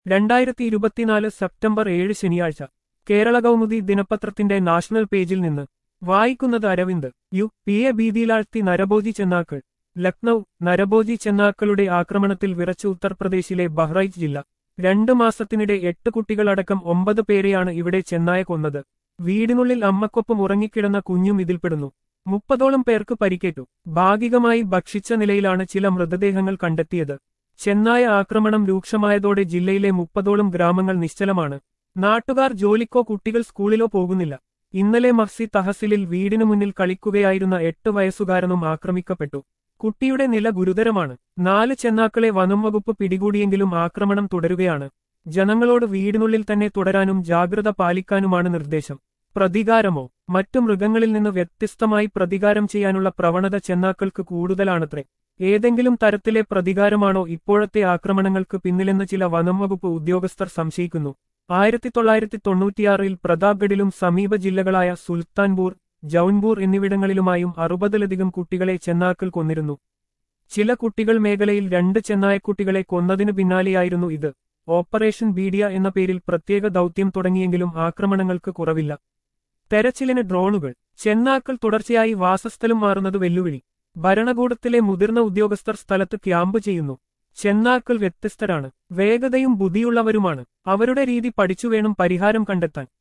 രണ്ടായിരത്തി ഇരുപത്തിനാല് സെപ്റ്റംബർ ഏഴ് ശനിയാഴ്ച കേരള കൗമുദി ദിനപത്രത്തിന്റെ നാഷണൽ പേജിൽ നിന്ന് വായിക്കുന്നത് അരവിന്ദ് യു പി എ ഭീതിയിലാഴ്ത്തി നരഭോജി ചെന്നാക്കൾ ലക്നൌ നരഭോജി ചെന്നാക്കളുടെ ആക്രമണത്തിൽ വിറച്ച ഉത്തർപ്രദേശിലെ ബഹ്റൈച്ച് ജില്ല രണ്ടു മാസത്തിനിടെ എട്ട് കുട്ടികളടക്കം ഒമ്പത് പേരെയാണ് ഇവിടെ ചെന്നായ കൊന്നത് വീടിനുള്ളിൽ അമ്മക്കൊപ്പം ഉറങ്ങിക്കിടന്ന കുഞ്ഞും ഇതിൽപ്പെടുന്നു മുപ്പതോളം പേർക്ക് പരിക്കേറ്റു ഭാഗികമായി ഭക്ഷിച്ച നിലയിലാണ് ചില മൃതദേഹങ്ങൾ കണ്ടെത്തിയത് ചെന്നായ ആക്രമണം രൂക്ഷമായതോടെ ജില്ലയിലെ മുപ്പതോളം ഗ്രാമങ്ങൾ നിശ്ചലമാണ് നാട്ടുകാർ ജോലിക്കോ കുട്ടികൾ സ്കൂളിലോ പോകുന്നില്ല ഇന്നലെ മഹ്സി തഹസിലിൽ വീടിനു മുന്നിൽ കളിക്കുകയായിരുന്ന എട്ട് വയസ്സുകാരനും ആക്രമിക്കപ്പെട്ടു കുട്ടിയുടെ നില ഗുരുതരമാണ് നാല് ചെന്നാക്കളെ വനം വകുപ്പ് പിടികൂടിയെങ്കിലും ആക്രമണം തുടരുകയാണ് ജനങ്ങളോട് വീടിനുള്ളിൽ തന്നെ തുടരാനും ജാഗ്രത പാലിക്കാനുമാണ് നിർദ്ദേശം പ്രതികാരമോ മറ്റു മൃഗങ്ങളിൽ നിന്ന് വ്യത്യസ്തമായി പ്രതികാരം ചെയ്യാനുള്ള പ്രവണത ചെന്നാക്കൾക്ക് കൂടുതലാണത്രേ ഏതെങ്കിലും തരത്തിലെ പ്രതികാരമാണോ ഇപ്പോഴത്തെ ആക്രമണങ്ങൾക്ക് പിന്നിലെന്ന് ചില വനം വകുപ്പ് ഉദ്യോഗസ്ഥർ സംശയിക്കുന്നു ആയിരത്തി തൊള്ളായിരത്തി തൊണ്ണൂറ്റിയാറിൽ പ്രതാപ്ഗഡിലും സമീപ ജില്ലകളായ സുൽത്താൻപൂർ ജൗൻപൂർ എന്നിവിടങ്ങളിലുമായും അറുപതിലധികം കുട്ടികളെ ചെന്നാക്കൾ കൊന്നിരുന്നു ചില കുട്ടികൾ മേഖലയിൽ രണ്ട് ചെന്നായക്കുട്ടികളെ കൊന്നതിനു പിന്നാലെയായിരുന്നു ഇത് ഓപ്പറേഷൻ ബീഡിയ എന്ന പേരിൽ പ്രത്യേക ദൗത്യം തുടങ്ങിയെങ്കിലും ആക്രമണങ്ങൾക്ക് കുറവില്ല തെരച്ചിലിന് ഡ്രോണുകൾ ചെന്നാക്കൾ തുടർച്ചയായി വാസസ്ഥലം മാറുന്നത് വെല്ലുവിളി ഭരണകൂടത്തിലെ മുതിർന്ന ഉദ്യോഗസ്ഥർ സ്ഥലത്ത് ക്യാമ്പ് ചെയ്യുന്നു ചെന്നാക്കൾ വ്യത്യസ്തരാണ് വേഗതയും ബുദ്ധിയുള്ളവരുമാണ് അവരുടെ രീതി പഠിച്ചു വേണം പരിഹാരം കണ്ടെത്താൻ